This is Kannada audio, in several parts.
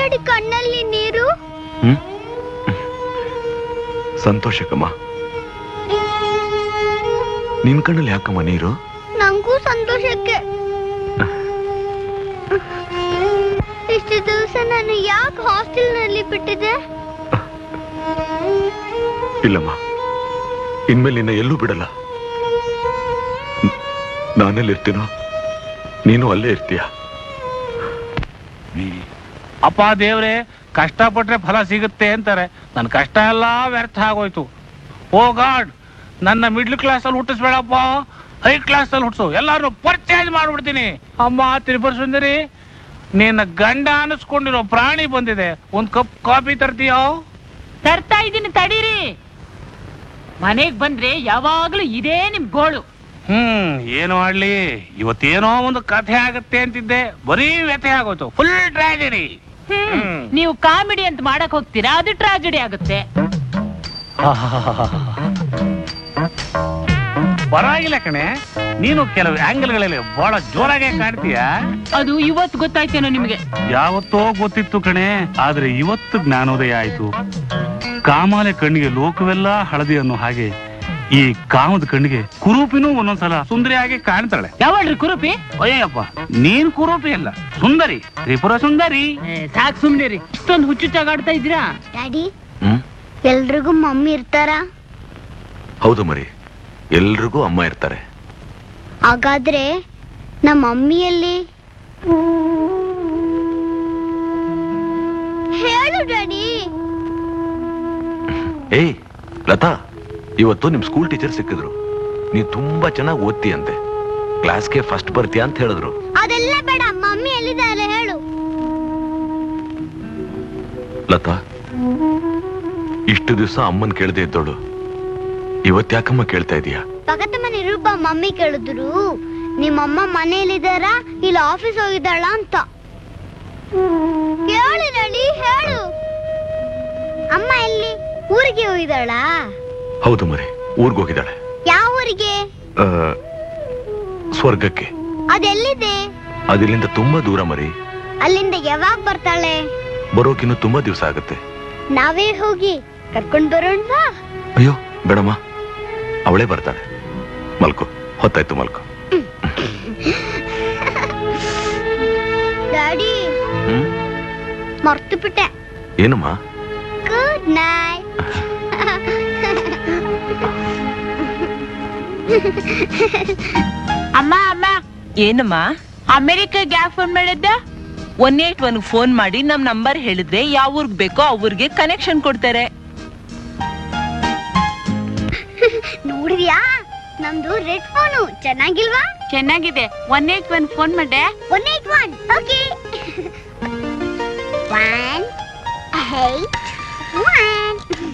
ಡ್ಯಾಡಿ ಕಣ್ಣಲ್ಲಿ ನೀರು ಹ್ಮ್ ಸಂತೋಷಕ್ಕಮ್ಮ ನಿನ್ ಕಣ್ಣಲ್ಲಿ ಯಾಕಮ್ಮ ನೀರು ನಂಗೂ ಸಂತೋಷಕ್ಕೆ ಇಷ್ಟು ದಿವಸ ನಾನು ಯಾಕೆ ಹಾಸ್ಟೆಲ್ನಲ್ಲಿ ಬಿಟ್ಟಿದೆ ಇಲ್ಲಮ್ಮ ಇನ್ಮೇಲೆ ನಿನ್ನ ಎಲ್ಲೂ ಬಿಡಲ್ಲ ನ್- ನಾನೆಲ್ಲಿರ್ತೀನೋ ನೀನು ಅಲ್ಲೇ ಇರ್ತೀಯ ಅಪ್ಪ ದೇವ್ರೆ ಕಷ್ಟಪಟ್ರೆ ಫಲ ಸಿಗುತ್ತೆ ಅಂತಾರೆ ನನ್ನ ಕಷ್ಟ ಎಲ್ಲ ವ್ಯರ್ಥ ಆಗೋಯ್ತು ಓ ಗಾಡ್ ನನ್ನ ಮಿಡ್ಲ್ ಕ್ಲಾಸ್ ಅಲ್ಲಿ ಹುಟ್ಟಿಸ್ಬೇಡಪ್ಪ ಹೈ ಕ್ಲಾಸ್ ಅಲ್ಲಿ ಹುಟ್ಟಿಸು ಎಲ್ಲಾರು ಪರ್ಚೇಸ್ ಮಾಡ್ಬಿಡ್ತೀನಿ ಅಮ್ಮ ತ್ರಿಪುರ ಸುಂದರಿ ನಿನ್ನ ಗಂಡ ಅನಿಸ್ಕೊಂಡಿರೋ ಪ್ರಾಣಿ ಬಂದಿದೆ ಒಂದ್ ಕಪ್ ಕಾಫಿ ತರ್ತೀಯೋ ತರ್ತಾ ಇದೀನಿ ತಡೀರಿ ಮನೆಗ್ ಬಂದ್ರೆ ಯಾವಾಗ್ಲೂ ಇದೇ ನಿಮ್ ಗೋಳು ಹ್ಮ್ ಏನು ಮಾಡ್ಲಿ ಇವತ್ತೇನೋ ಒಂದು ಕಥೆ ಆಗತ್ತೆ ಅಂತಿದ್ದೆ ಬರೀ ವ್ಯಥೆ ಆಗೋಯ್ತು ಫುಲ್ ಟ್ರಾಜಿಡಿ ಹ್ಮ್. ನೀವು ಕಾಮಿಡಿ ಅಂತ ಮಾಡಕ್ ಹೋಗ್ತೀರಾ ಅದು ಟ್ರಾಜಿಡಿ ಆಗುತ್ತೆ ಪರವಾಗಿಲ್ಲ ಕಣೆ ನೀನು ಕೆಲವು ಆಂಗಲ್ಗಳಲ್ಲಿ ಬಹಳ ಜೋರಾಗೆ ಕಾಣ್ತೀಯ ಅದು ಇವತ್ತು ಗೊತ್ತಾಯ್ತೇನೋ ನಿಮ್ಗೆ ಯಾವತ್ತೋ ಗೊತ್ತಿತ್ತು ಕಣೆ ಆದ್ರೆ ಇವತ್ತು ಜ್ಞಾನೋದಯ ಆಯ್ತು ಕಾಮಾಲೆ ಕಣ್ಣಿಗೆ ಲೋಕವೆಲ್ಲ ಹಳದಿ ಅನ್ನೋ ಹಾಗೆ ಈ ಕಾಮದ ಕಣ್ಣಿಗೆ ಕುರೂಪಿನೂ ಒಂದೊಂದ್ಸಲ ಸುಂದರಿಯಾಗಿ ಕಾಣ್ತಾಳೆ ಯಾವಳ್ರಿ ಕುರುಪಿ ಅಯ್ಯಪ್ಪ ನೀನ್ ಕುರೂಪಿ ಅಲ್ಲ ಸುಂದರಿ ತ್ರಿಪುರ ಸುಂದರಿ ಏ, ಸಾಕ್ ಸುಮ್ನಿರಿ ಇಷ್ಟೊಂದು ಹುಚ್ಚುಚ್ಚಾಗಾಡ್ತಾ ಇದ್ದೀರಾ ಡ್ಯಾಡಿ ಹ್ಮ್ ಎಲ್ರಿಗೂ ಮಮ್ಮಿ ಇರ್ತಾರಾ ಹೌದು ಮರಿ ಎಲ್ರಿಗೂ ಅಮ್ಮ ಇರ್ತಾರೆ ಹಾಗಾದ್ರೆ ನಮ್ಮ ಮಮ್ಮಿಯಲ್ಲಿ ಹೇಳು ಡ್ಯಾಡಿ ಏಯ್ ಲತಾ ಇವತ್ತು ನಿಮ್ ಸ್ಕೂಲ್ ಟೀಚರ್ ಸಿಕ್ಕಿದ್ರು ನೀ ತುಂಬಾ ಚೆನ್ನಾಗಿ ಓದ್ತಿ ಅಂತೆ ಕ್ಲಾಸ್ಗೆ ಫಸ್ಟ್ ಬರ್ತೀಯ ಅಂತ ಹೇಳಿದ್ರು ಅದೆಲ್ಲ ಬೇಡ ಮಮ್ಮಿ ಎಲ್ಲಿದ್ದಾರೆ ಹೇಳು ಲತಾ ಇಷ್ಟು ದಿವಸ ಅಮ್ಮನ್ ಕೇಳದೆ ಇದ್ದೋಳು ಇವತ್ ಯಾಕಮ್ಮ ಕೇಳ್ತಾ ಇದೀಯಾ ಪಕ್ಕದ ಮನೆ ರೂಪ ಮಮ್ಮಿ ಕೇಳಿದ್ರು ನಿಮ್ಮಮ್ಮ ಮನೆಯಲ್ಲಿದ್ದಾರ ಇಲ್ಲ ಆಫೀಸ್ ಹೋಗಿದ್ದಾಳ ಅಂತ ಹೇಳು ಡ್ಯಾಡಿ ಹೇಳು ಅಮ್ಮ ಎಲ್ಲಿ ಊರಿಗೆ ಹೋಗಿದ್ದಾಳಾ ಹೌದು ಮರಿ ಊರ್ಗ್ ಹೋಗಿದ್ದಾಳೆ ಯಾವ ಊರಿಗೆ ಆ, ಸ್ವರ್ಗಕ್ಕೆ ಅದೆಲ್ಲಿದೆ ಅದಿಲ್ಲಿಂದ ತುಂಬಾ ದೂರ ಮರಿ ಅಲ್ಲಿಂದ ಯಾವಾಗ ಬರ್ತಾಳೆ ಬರೋಕಿನ್ನು ತುಂಬಾ ದಿವಸ ಆಗುತ್ತೆ ನಾವೇ ಹೋಗಿ ಕರ್ಕೊಂಡ್ ಬರೋಣ ಅಯ್ಯೋ ಬೇಡಮ್ಮ ಅವಳೇ ಬರ್ತಾಳೆ ಮಲ್ಕೋ ಹೊತ್ತಾಯ್ತು ಮಲ್ಕೋ ಡ್ಯಾಡಿ ಹ್ಮ್ ಮರ್ತು ಬಿಟ್ಟೆ ಏನಮ್ಮ ಗುಡ್ ನೈಟ್ ಅಮ್ಮ ಅಮ್ಮ ಏನಮ್ಮ ಅಮೆರಿಕಾಗ್ ಯಾಕೆ ಫೋನ್ ಮಾಡಿದ್ದ ಒನ್ ಏಟ್ ಒನ್ ಫೋನ್ ಮಾಡಿ ನಮ್ ನಂಬರ್ ಹೇಳಿದ್ರೆ ಯಾವ ಊರ್ಗ್ ಬೇಕೋ ಆ ಊರ್ಗೆ ಕನೆಕ್ಷನ್ ಕೊಡ್ತಾರೆ ನೋಡಿದ್ಯಾ ನಮ್ದು ರೆಡ್ ಫೋನು ಚೆನ್ನಾಗಿಲ್ವಾ ಚೆನ್ನಾಗಿದೆ ಒನ್ ಏಟ್ ಒನ್ ಫೋನ್ ಮಾಡ್ದೆ one eight one okay one eight one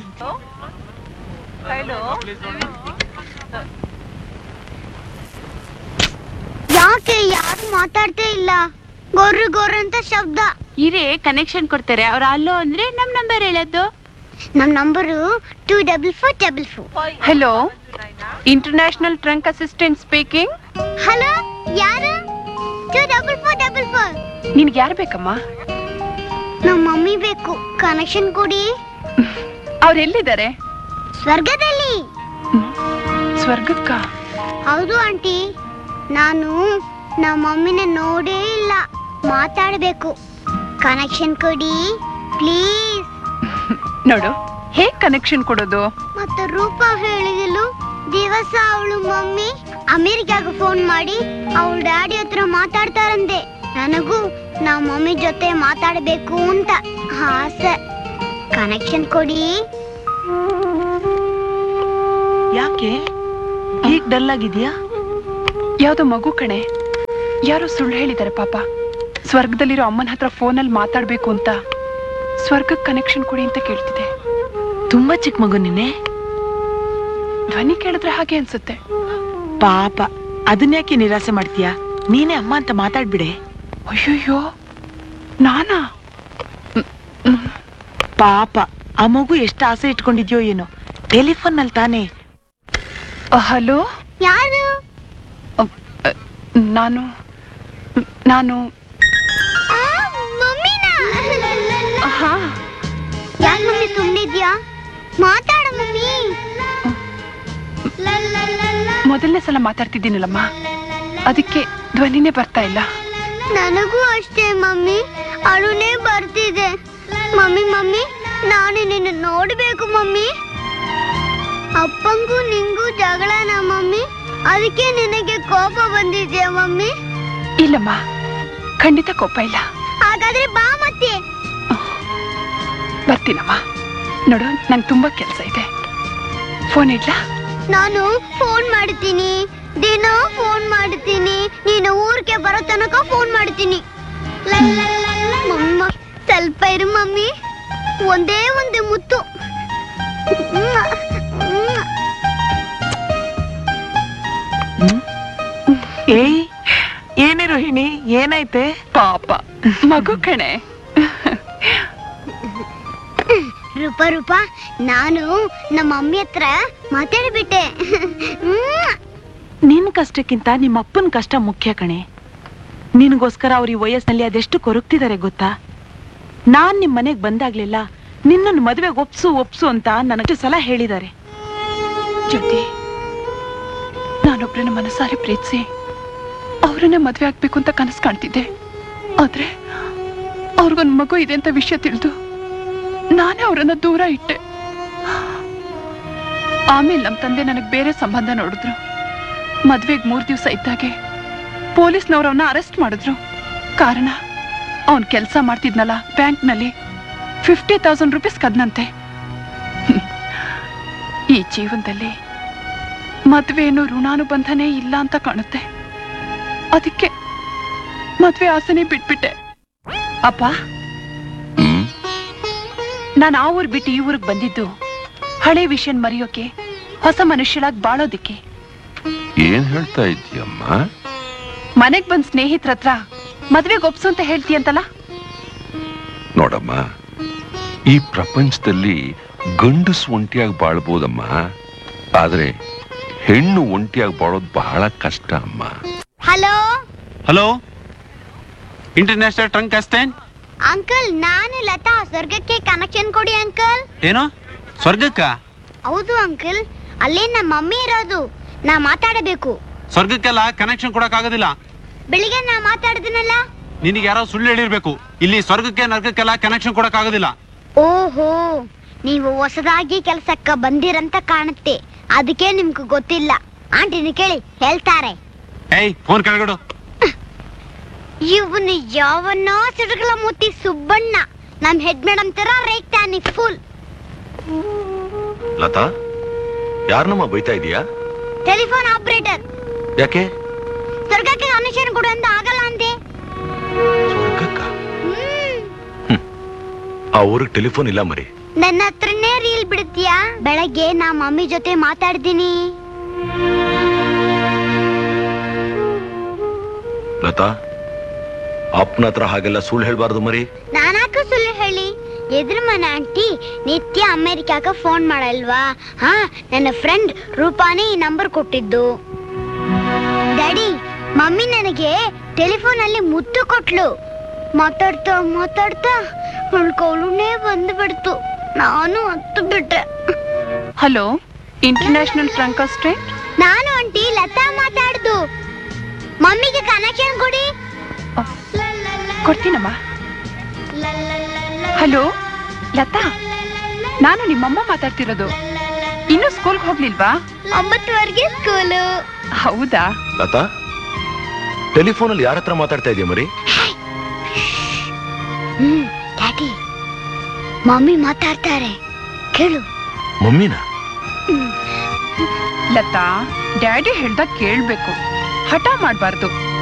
ಯಾಕೆ ಯಾರು ಮಾತಾಡ್ತಾ ಇಲ್ಲ ಗೊರ್ರು ಗೊರ್ರು ಅಂತ ಶಬ್ದ ಇರೇ ಕನೆಕ್ಷನ್ ಕೊಡ್ತಾರೆ ಅವ್ರ ಅಲ್ಲೋ ಅಂದ್ರೆ ನಮ್ ನಂಬರ್ ಹೇಳೋದು ನಮ್ number two double four double four hello international trunk assistant speaking hello ಯಾರು two double four double four ನಿನ್ಗೆ ಯಾರು ಬೇಕಮ್ಮ ನಮ್ಮ ಮಮ್ಮಿ ಬೇಕು ಕನೆಕ್ಷನ್ ಕೊಡಿ ಅವ್ರು ಎಲ್ಲಿದ್ದಾರೆ ಸ್ವರ್ಗದಲ್ಲಿ ಸ್ವರ್ಗಕ್ಕ ಹೌದು ಆಂಟಿ ನಾನು ನಮ್ಮ ಮಮ್ಮಿನ ನೋಡೇ ಇಲ್ಲ ಮಾತಾಡಬೇಕು ಕನೆಕ್ಷನ್ ಕೊಡಿ ಪ್ಲೀಸ್ ನೋಡು ಹೇಗ್ ಕನೆಕ್ಷನ್ ಕೊಡೋದು ಮತ್ತೆ ರೂಪ ಹೇಳಿದಳು ದಿವಸ ಅವಳು ಮಮ್ಮಿ ಅಮೆರಿಕಾಗ ಫೋನ್ ಮಾಡಿ ಅವಳ ಡ್ಯಾಡಿ ಹತ್ರ ಮಾತಾಡ್ತಾರಂತೆ ನನಗೂ ನಮ್ಮ ಮಮ್ಮಿ ಜೊತೆ ಮಾತಾಡಬೇಕು ಅಂತ ಆಸೆ ಕನೆಕ್ಷನ್ ಕೊಡಿ ಯಾಕೆ ಈಗ ಡಲ್ ಆಗಿದ್ಯಾ ಯಾವ್ದೋ ಮಗು ಕಣೆ ಯಾರೋ ಸುಳ್ಳು ಹೇಳಿದ್ದಾರೆ ಪಾಪ ಸ್ವರ್ಗದಲ್ಲಿರೋ ಅಮ್ಮನ ಹತ್ರ ಫೋನಲ್ಲಿ ಮಾತಾಡ್ಬೇಕು ಅಂತ ಸ್ವರ್ಗಕ್ಕೆ ಕನೆಕ್ಷನ್ ಕೊಡಿ ಅಂತ ಕೇಳ್ತಿದೆ ತುಂಬಾ ಚಿಕ್ಕ ಮಗು ನಿನ್ನೆ ಧ್ವನಿ ಕೇಳಿದ್ರೆ ಹಾಗೆ ಅನ್ಸುತ್ತೆ ಪಾಪ ಅದನ್ಯಾಕೆ ನಿರಾಸೆ ಮಾಡ್ತೀಯಾ ನೀನೇ ಅಮ್ಮ ಅಂತ ಮಾತಾಡ್ಬಿಡೆ ಅಯ್ಯಯ್ಯೋ ನಾನಾ ಪಾಪ ಆ ಮಗು ಎಷ್ಟು ಆಸೆ ಇಟ್ಕೊಂಡಿದ್ಯೋ ಏನೋ ಟೆಲಿಫೋನ್ ನಲ್ಲಿ ತಾನೇ ಹಲೋ ಯಾರು ನಾನು ನಾನು ಆ, ಮಮ್ಮಿನಾ ಹಾ ಯಾಕೆ ಮಮ್ಮಿ ಸುಮ್ಮನಿದ್ಯಾ ಮಾತಾಡ ಮಮ್ಮಿ ಮೊದಲನೇ ಸಲ ಮಾತಾಡ್ತಿದ್ದೀನಲ್ಲಮ್ಮ ಅದಕ್ಕೆ ಧ್ವನಿನೇ ಬರ್ತಾ ಇಲ್ಲ ನನಗೂ ಅಷ್ಟೇ ಮಮ್ಮಿ ಅಳುನೇ ಬರ್ತಿದೆ ಮಮ್ಮಿ ಮಮ್ಮಿ ನಾನು ನಿನ್ನ ನೋಡ್ಬೇಕು ಮಮ್ಮಿ ಅಪ್ಪಂಗೂ ನಿಂಗೂ ಜಗಳನ ಮಮ್ಮಿ ಅದಕ್ಕೆ ನಿನಗೆ ಕೋಪ ಬಂದಿದ್ಯಾ ಮಮ್ಮಿ ಇಲ್ಲಮ್ಮ ಖಂಡಿತ ಕೋಪ ಇಲ್ಲ ಹಾಗಾದ್ರೆ ಬಾ ಮತ್ತೆ ಬರ್ತೀನಮ್ಮ ನೋಡು ನಂಗೆ ತುಂಬಾ ಕೆಲಸ ಇದೆ ಫೋನ್ ಇಡ್ಲಾ ನಾನು ಫೋನ್ ಮಾಡ್ತೀನಿ ದಿನ ಫೋನ್ ಮಾಡ್ತೀನಿ ನೀನು ಊರಿಗೆ ಬರೋ ತನಕ ಫೋನ್ ಮಾಡ್ತೀನಿ ಮಮ್ಮ ಸ್ವಲ್ಪ ಇರು ಮಮ್ಮಿ ಒಂದೇ ಒಂದು ಮುತ್ತು ಏಯ್ ಏನೇ ರೋಹಿಣಿ ಏನಾಯ್ತೆ ಪಾಪ ಮಗು ಕಣೆ ರೂಪ ರೂಪ ನಾನು ನಮ್ಮ ಮಮ್ಮಿ ಹತ್ರ ಮಾತಾಡ್ಬಿಟ್ಟೆ ಹ್ಮ್. ನಿನ್ ಕಷ್ಟಕ್ಕಿಂತ ನಿಮ್ಮ ಅಪ್ಪನ ಕಷ್ಟ ಮುಖ್ಯ ಕಣೆ ನಿನಗೋಸ್ಕರ ಅವ್ರ ಈ ವಯಸ್ಸಿನಲ್ಲಿ ಅದೆಷ್ಟು ಕೊರಗ್ತಿದ್ದಾರೆ ಗೊತ್ತಾ ನಾನ್ ನಿಮ್ ಮನೆಗ್ ಬಂದಾಗ್ಲೆಲ್ಲ ನಿನ್ನನ್ನು ಮದುವೆಗೆ ಒಪ್ಸು ಒಪ್ಸು ಅಂತ ನನಗೆ ಸಲ ಹೇಳಿದ್ದಾರೆ ಜ್ಯೋತಿ ನಾನೊಬ್ರನ್ನ ಮನಸಾರೆ ಪ್ರೀತಿಸಿ ಅವ್ರನ್ನ ಮದ್ವೆ ಆಗ್ಬೇಕು ಅಂತ ಕನಸು ಕಾಣ್ತಿದ್ದೆ ಆದ್ರೆ ಅವ್ರಿಗೊಂದ್ ಮಗು ಇದೆ ಅಂತ ವಿಷಯ ತಿಳಿದು ನಾನೇ ಅವ್ರನ್ನ ದೂರ ಇಟ್ಟೆ ಆಮೇಲೆ ನಮ್ ತಂದೆ ನನಗ್ ಬೇರೆ ಸಂಬಂಧ ನೋಡಿದ್ರು ಮದ್ವೆಗ್ ಮೂರ್ ದಿವಸ ಇದ್ದಾಗೆ ಪೊಲೀಸ್ನವ್ರು ಅವನ್ನ ಅರೆಸ್ಟ್ ಮಾಡಿದ್ರು ಕಾರಣ ಅವನ್ ಕೆಲಸ ಮಾಡ್ತಿದ್ನಲ್ಲ ಬ್ಯಾಂಕ್ನಲ್ಲಿ ಫಿಫ್ಟಿ ತೌಸಂಡ್ ರುಪೀಸ್ ಕದ್ನಂತೆ ಹ್ಮ್. ಈ ಜೀವನದಲ್ಲಿ ಮದ್ವೆಯನ್ನು ಋಣಾನುಬಂಧನೇ ಇಲ್ಲ ಅಂತ ಕಾಣುತ್ತೆ ಅದಕ್ಕೆ ಮದ್ವೆ ಆಸೆನೆ ಬಿಟ್ಬಿಟ್ಟೆ ಅಪ್ಪ ನಾನು ಆ ಊರ್ ಬಿಟ್ಟು ಈ ಊರಿಗೆ ಬಂದಿದ್ದು ಹಳೆ ವಿಷಯನ್ ಮರೆಯೋಕೆ ಹೊಸ ಮನುಷ್ಯಳಾಗಿ ಬಾಳೋದಿಕ್ಕೆ ಏನ್ ಹೇಳ್ತಾ ಇದ್ದೀಯಮ್ಮ ಮನೆಗ್ ಬಂದ್ ಸ್ನೇಹಿತರ ಹತ್ರ ಮದ್ವೆಗೆ ಒಪ್ಸು ಅಂತ ಹೇಳ್ತೀಯಂತಲ್ಲ ನೋಡಮ್ಮ ಈ ಪ್ರಪಂಚದಲ್ಲಿ ಗಂಡಸು ಒಂಟಿಯಾಗಿ ಬಾಳ್ಬೋದಮ್ಮ ಆದ್ರೆ ಹೆಣ್ಣು ಒಂಟಿಯಾಗಿ ಬಾಳೋದು ಬಹಳ ಕಷ್ಟ ಅಮ್ಮ ಹಲೋ ಹಲೋ ಇಂಟರ್ನ್ಯಾಷನಲ್ ಟ್ರಂಕ್ ಅಸ್ತೇನ್ ಅಂಕಲ್ ನಾನು ಲತಾ ಸ್ವರ್ಗಕ್ಕೆ ಕನೆಕ್ಷನ್ ಕೊಡಿ ಅಂಕಲ್ ಏನು ಸ್ವರ್ಗಕ್ಕ ಹೌದು ಅಂಕಲ್ ಅಲ್ಲೇ ನಮ್ಮ ಮಮ್ಮಿ ಇರೋದು ನಾ ಮಾತಾಡಬೇಕು ಸ್ವರ್ಗಕ್ಕೆಲ್ಲ ಕನೆಕ್ಷನ್ ಕೊಡಕ್ ಆಗೋದಿಲ್ಲ ಬೆಳಿಗ್ಗೆ ನಾ ಮಾತಾಡಿದ್ನಲ್ಲ ನಿನಗೆ ಯಾರೋ ಸುಳ್ಳು ಹೇಳಿರ್ಬೇಕು ಇಲ್ಲಿ ಸ್ವರ್ಗಕ್ಕೆ ನರ್ಗಕ್ಕೆಲ್ಲ ಕನೆಕ್ಷನ್ ಕೊಡಕ್ ಆಗೋದಿಲ್ಲ ಓಹೋ ನೀವು ಹೊಸದಾಗಿ ಕೆಲ್ಸಕ್ಕ ಬಂದಿರಂತ ಕಾಣುತ್ತೆ ಅದಕ್ಕೆ ನಿಮ್ಗೆ ಗೊತ್ತಿಲ್ಲ ಆಂಟಿನ ಕೇಳಿ ಹೇಳ್ತಾರೆ ಏಯ್ ಫೋನ್ ಕೆಳಗಡು ಇವನು ಯಾವನೋ ಸಿಡುಗಳ ಮೂತಿ ಸುಬ್ಬಣ್ಣ ನಮ್ ಹೆಡ್ ಮೇಡಮ್ ತರ ರೇಗ್ತಾನೆ ಫುಲ್ ಲತಾ ಯಾರನ್ನಮ್ಮ ಬೈತಾ ಇದೀಯಾ ಟೆಲಿಫೋನ್ ಆಪರೇಟರ್ ಯಾಕೆ ಸ್ವರ್ಗಕ್ಕೆ ಕನೆಕ್ಷನ್ ಕೊಡು ಅಂತ ಆಗಲ್ಲ ಅಂದೆ ಸ್ವರ್ಗಕ್ಕ ಹ್ಮ್ ಆ ಊರಿಗೆ ಟೆಲಿಫೋನ್ ಇಲ್ಲ ಮರಿ ನನ್ನ ಹತ್ರನೇ ರೀಲ್ ಬಿಡ್ತೀಯಾ ಬೆಳಗ್ಗೆ ನಾ ಮಮ್ಮಿ ಜೊತೆ ಮಾತಾಡ್ತೀನಿ ಲತಾ ಅಪ್ಪನ ಹತ್ರ ಹಾಗೆಲ್ಲ ಸುಳ್ಳು ಹೇಳ್ಬಾರ್ದು ಮರಿ ನಾನಾಕ ಸುಳ್ಳು ಹೇಳಿ ಎದುರು ಮನೆ ಆಂಟಿ ನಿತ್ಯ ಅಮೆರಿಕಾಗ ಫೋನ್ ಮಾಡಲ್ವಾ ಹಾ ನನ್ನ ಫ್ರೆಂಡ್ ರೂಪಾನೇ ಈ ನಂಬರ್ ಕೊಟ್ಟಿದ್ದು ಡ್ಯಾಡಿ ಮಮ್ಮಿ ನನಗೆ ಟೆಲಿಫೋನ್ ಅಲ್ಲಿ ಮುತ್ತು ಕೊಟ್ಲು ಮಾತಾಡ್ತಾ ಮಾತಾಡ್ತಾ ಉಳ್ಕೊಳ್ಳುನೇ ಬಂದು ಬಿಡ್ತು ನಾನು ಹತ್ತು ಬಿಟ್ಟೆ ಹಲೋ ಇಂಟರ್ನ್ಯಾಷನಲ್ ಟ್ರಂಕ್ ಸ್ಟ್ರೇಟ್ ನಾನು ಆಂಟಿ ಲತಾ ಮಾತಾಡ್ದು ಮಮ್ಮಿಗೆ ಕನೆಕ್ಷನ್ ಕೊಡಿ ಕೊಡ್ತೀನಮ್ಮ ಹಲೋ ಲತಾ ನಾನು ನಿಮ್ಮಮ್ಮ ಮಾತಾಡ್ತಿರೋದು ಇನ್ನೂ ಸ್ಕೂಲ್ಗೆ ಹೋಗ್ಲಿಲ್ವಾ ಒಂಬತ್ತುವರೆಗೆ ಸ್ಕೂಲು ಹೌದಾ ಲತಾ ಟೆಲಿಫೋನ್ ಅಲ್ಲಿ ಯಾರ ಹತ್ರ ಮಾತಾಡ್ತಾ ಇದೀಯ ಮರಿ ಹ್ಮ್ ಡ್ಯಾಡಿ ಮಮ್ಮಿ ಮಾತಾಡ್ತಾರೆ ಕೇಳು ಮಮ್ಮಿನ ಲತಾ ಡ್ಯಾಡಿ ಹೇಳ್ದಾಗ ಕೇಳ್ಬೇಕು ಹಠ ಮಾಡ್ಬಾರ್ದು